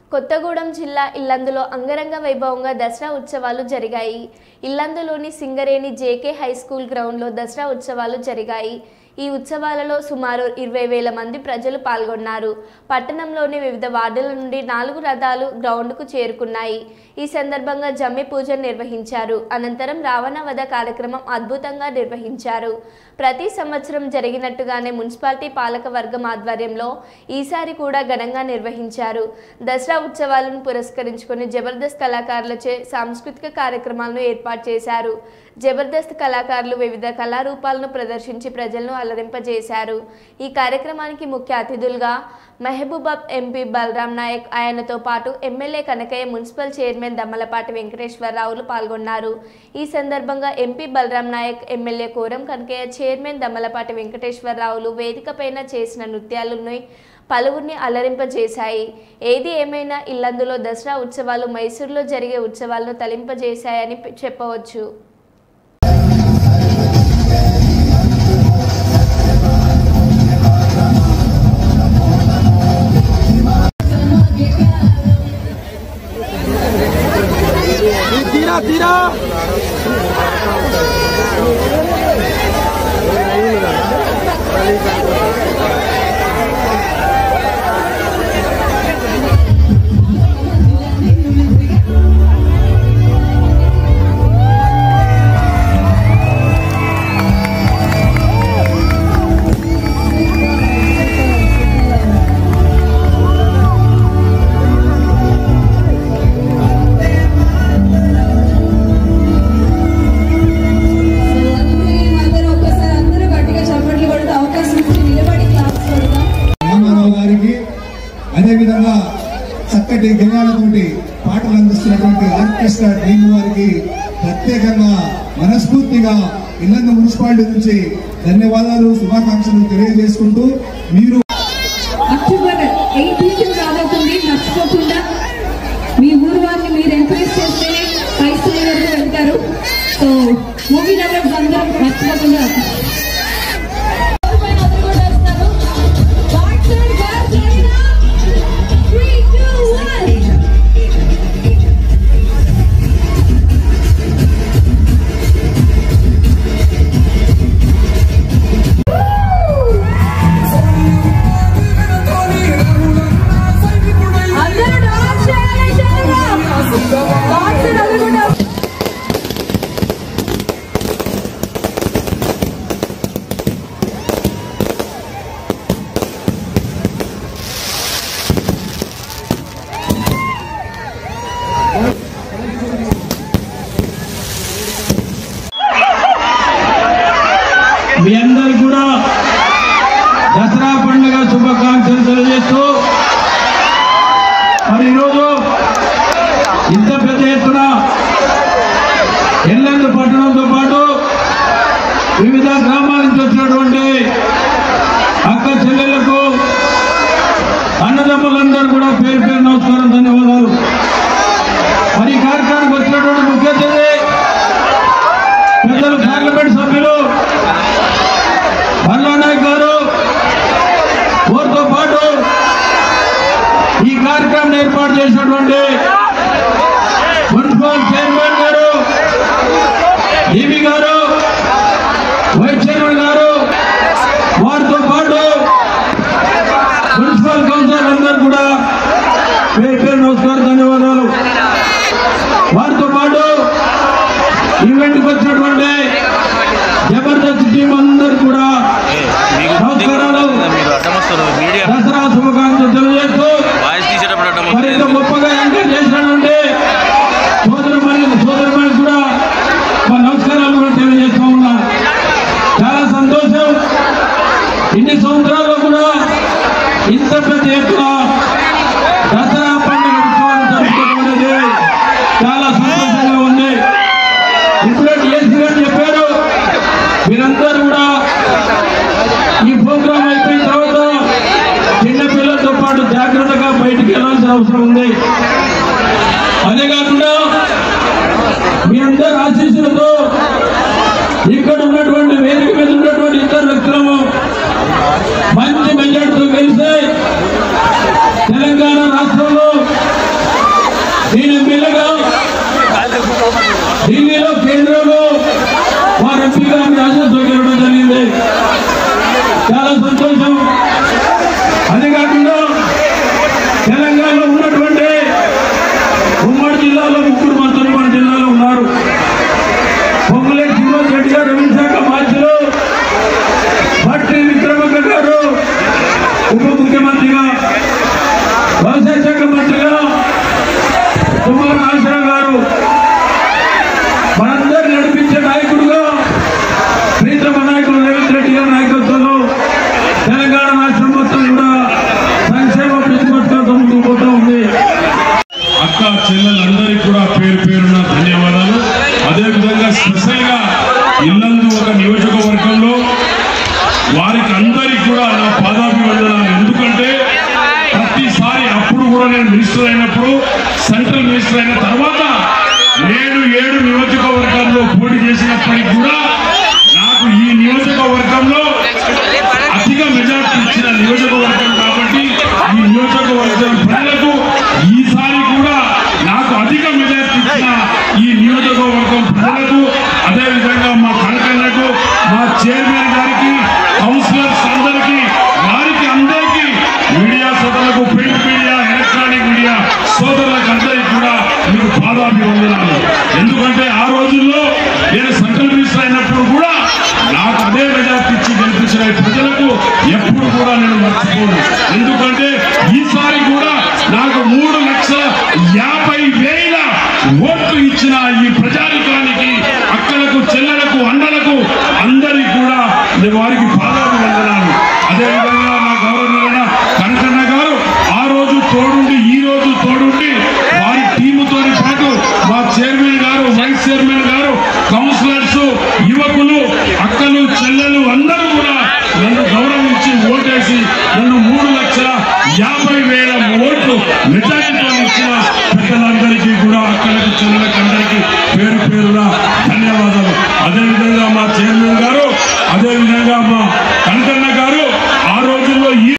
కొత్తగూడెం జిల్లా ఇల్లందులో అంగరంగ వైభవంగా దసరా ఉత్సవాలు జరిగాయి ఇల్లందులోని సింగరేణి జేకే హై స్కూల్ గ్రౌండ్లో దసరా ఉత్సవాలు జరిగాయి ఈ ఉత్సవాలలో సుమారు ఇరవై వేల మంది ప్రజలు పాల్గొన్నారు పట్టణంలోని వివిధ వార్డుల నుండి నాలుగు రథాలు గ్రౌండ్కు చేరుకున్నాయి ఈ సందర్భంగా జమ్మి పూజ నిర్వహించారు అనంతరం రావణ వధ కార్యక్రమం అద్భుతంగా నిర్వహించారు ప్రతి సంవత్సరం జరిగినట్టుగానే మున్సిపాలిటీ పాలక వర్గం ఆధ్వర్యంలో ఈసారి కూడా ఘనంగా నిర్వహించారు దసరా ఉత్సవాలను పురస్కరించుకొని జబర్దస్త్ కళాకారులచే సాంస్కృతిక కార్యక్రమాలను ఏర్పాటు చేశారు జబర్దస్త్ కళాకారులు వివిధ కళారూపాలను ప్రదర్శించి ప్రజలను అలరింపజేశారు ఈ కార్యక్రమానికి ముఖ్య అతిథులుగా మహబూబాబ్ ఎంపీ బలరాం నాయక్ ఆయనతో పాటు MLA Kanakaiah municipal chairman Dammalapati వెంకటేశ్వరరావులు పాల్గొన్నారు ఈ సందర్భంగా MP Balaram Nayak MLA Koram Kanakaiah chairman Dammalapati వెంకటేశ్వరరావులు వేదికపైన చేసిన నృత్యాలను పలువురిని అలరింపజేశాయి ఏది ఏమైనా ఇల్లందులో దసరా ఉత్సవాలు మైసూరులో జరిగే ఉత్సవాలను తలింపజేశాయని చెప్పవచ్చు తీరా తీరా అందరూ ఒక్కసారి అందరూ గట్టిగా చప్పట్లు కొడితే అవకాశం ఇచ్చి నిలబడి క్లాస్ కొడదాం రామారావు గారికి అదేవిధంగా చక్కటి గేయాలతోటి పాటలు అందిస్తున్నటువంటి ఆర్కెస్ట్రా టీం వారికి ప్రత్యేకంగా మనస్ఫూర్తిగా ఇల్లందు మున్సిపాలిటీ నుంచి ధన్యవాదాలు శుభాకాంక్షలు తెలియజేసుకుంటూ మీరు అక్టోబర్ ఎయిటీన్త్ రాబోతుంది మర్చిపోకుండా మీ ఊరు వారిని మీరు ఎంకరేజ్ చేస్తేనే పై స్థాయి వరకు వెళ్తారు సో మూవీ లవర్స్ అందరం మర్చిపోకుండా Three, two, one. అందరూ డాన్స్ చేయాలి చక్కగా. డాన్స్ నలుగురు మీ అందరికి కూడా దసరా పండుగ శుభాకాంక్షలు తెలియజేస్తూ మరి ఈరోజు ఇంత పెద్ద ఎత్తున ఎల్లందు పట్టణంతో పాటు వివిధ గ్రామాల నుంచి వచ్చినటువంటి అక్క చెల్లెళ్లకు అన్నదమ్ములందరూ కూడా పేరు పేరు నమస్కారం ధన్యవాదాలు మరి ఈ కార్యక్రమానికి వచ్చినటువంటి ముఖ్య అతిథి పెద్దలు పార్లమెంట్ సభ్యులు నాయక్ గారు వారితో పాటు ఈ కార్యక్రమం ఏర్పాటు చేసినటువంటి మున్సిపల్ చైర్మన్ గారు డివి గారు వైస్ చైర్మన్ గారు వారితో పాటు మున్సిపల్ కౌన్సిలర్ అందరూ కూడా పేరు పేరు నమస్కారం ధన్యవాదాలు వారితో పాటు ఈవెంట్కి వచ్చినటువంటి జబర్దస్త్ టీం అందరు కూడా నమస్కారాలు మీరు అడ్డమొస్తారు మీడియా దసరా శుభాకాంక్షలు తెలియజేస్తూ వాయిస్ తీసేటప్పుడు అడ్డం మరి ఇంత గొప్పగా ఎంకరేజ్ చేసినటువంటి సోదరుమణి సోదరుమణి కూడా మా నమస్కారాలు కూడా తెలియజేస్తూ ఉన్నా చాలా సంతోషం ఇన్ని సంవత్సరాల్లో కూడా ఇంత పెద్ద ఎత్తున దసరా పండుగ ఉత్సవాలు జరుపుకోవడం అనేది చాలా సంతోషంగా ఉంది ఇప్పుడే డిఎస్సీ గారు చెప్పారు మీరందరూ కూడా ఈ ప్రోగ్రాం అయిపోయిన తర్వాత చిన్న పిల్లలతో పాటు జాగ్రత్తగా బయటికి వెళ్ళాల్సిన అవసరం ఉంది అదే కాకుండా మీ అందరి ఆశీస్సులతో ఇక్కడ ఉన్నటువంటి వేదిక మీద ఉన్నటువంటి ఇద్దరు వ్యక్తులము మంచి మెజార్టీతో గెలిస్తే తెలంగాణ రాష్ట్రంలో ఢిల్లీలో కేంద్రంలో వారు ఎంపీగా రాజ్యసభ గెలవడం జరిగింది చాలా సంతోషం అదే కాకుండా తెలంగాణలో ఉన్నటువంటి ఉమ్మడి జిల్లాలో ముగ్గురు మంత్రులు మన జిల్లాలో ఉన్నారు పొంగులేటి శ్రీనివాస్ రెడ్డి గారు రెవెన్యూ శాఖ మంత్రులు భట్టి విక్రమక గారు ఉప ముఖ్యమంత్రిగా వ్యవసాయ శాఖ మంత్రిగా కుమార్ నాగేశ్వరరావు గారు మనందరిని నడిపించే నాయకుడుగా ప్రీతమ నాయకుడు రేవంత్ రెడ్డి గారి నాయకత్వంలో తెలంగాణ రాష్ట్రం మొత్తం కూడా సంక్షేమ ప్రతిపక్షాలతో ముందుకు పోతా ఉంది అక్క చెల్లెలందరికీ కూడా పేరు పేరున ధన్యవాదాలు అదేవిధంగా స్పెషల్ గా ఇల్లందు ఒక నియోజకవర్గంలో వారికి అందరికీ కూడా నా పాదాభివందనాలు ఎందుకంటే ప్రతిసారి అప్పుడు కూడా నేను మినిస్టర్ అయినప్పుడు సెంట్రల్ మినిస్టర్ అయిన తర్వాత నేను ఏడు నియోజకవర్గాల్లో పోటీ చేసినప్పటికీ కూడా నాకు ఈ నియోజకవర్గంలో అధిక మెజార్టీ ఇచ్చిన నియోజకవర్గం కాబట్టి ఈ నియోజకవర్గం ప్రజలకు ఈసారి కూడా నాకు అధిక మెజార్టీ ఇచ్చిన ఈ నియోజకవర్గం ప్రజలకు అదేవిధంగా మా కనకన్నకు మా చైర్మన్ గారికి కౌన్సిలర్స్ అందరికీ వారికి అందరికీ మీడియా సోదరులకు ప్రింట్ మీడియా ఎలక్ట్రానిక్ మీడియా సోదరులకు అందరికీ కూడా మీకు పాదాభివందనాలు ఎందుకంటే ఆ రోజుల్లో నేను సెంట్రల్ మినిస్టర్ అయినప్పుడు కూడా నాకు అదే మెజార్టీ ఇచ్చి గెలిపించిన ఈ ప్రజలకు ఎప్పుడు కూడా నేను మర్చిపోను ఎందుకంటే ఈసారి కూడా నాకు మూడు లక్షల యాభై వేల ఓట్లు ఇచ్చిన ఈ ప్రజానికానికి అక్కలకు చెల్లెలకు అన్నలకు అందరికీ కూడా నేను వారికి పాదాభివందనాలు అదేవిధంగా మా గౌరవనీయులైన కనకన్న గారు ఆ రోజు తోడుండి ఈ రోజు తోడుండి వారి టీముతో పాటు మా చైర్మన్ గారు వైస్ చైర్మన్ గారు కౌన్సిలర్స్ యువకులు అక్కలు చెల్లెలు అందరూ కూడా నన్ను గౌరవించి ఓటేసి నన్ను మూడు లక్షల యాభై వేల ఓట్లు మెజారిటీతో ఇచ్చిన పెద్దలందరికీ కూడా అక్కలకు చెల్లెలకు అందరికీ పేరు పేరున ధన్యవాదాలు అదేవిధంగా మా చైర్మన్ గారు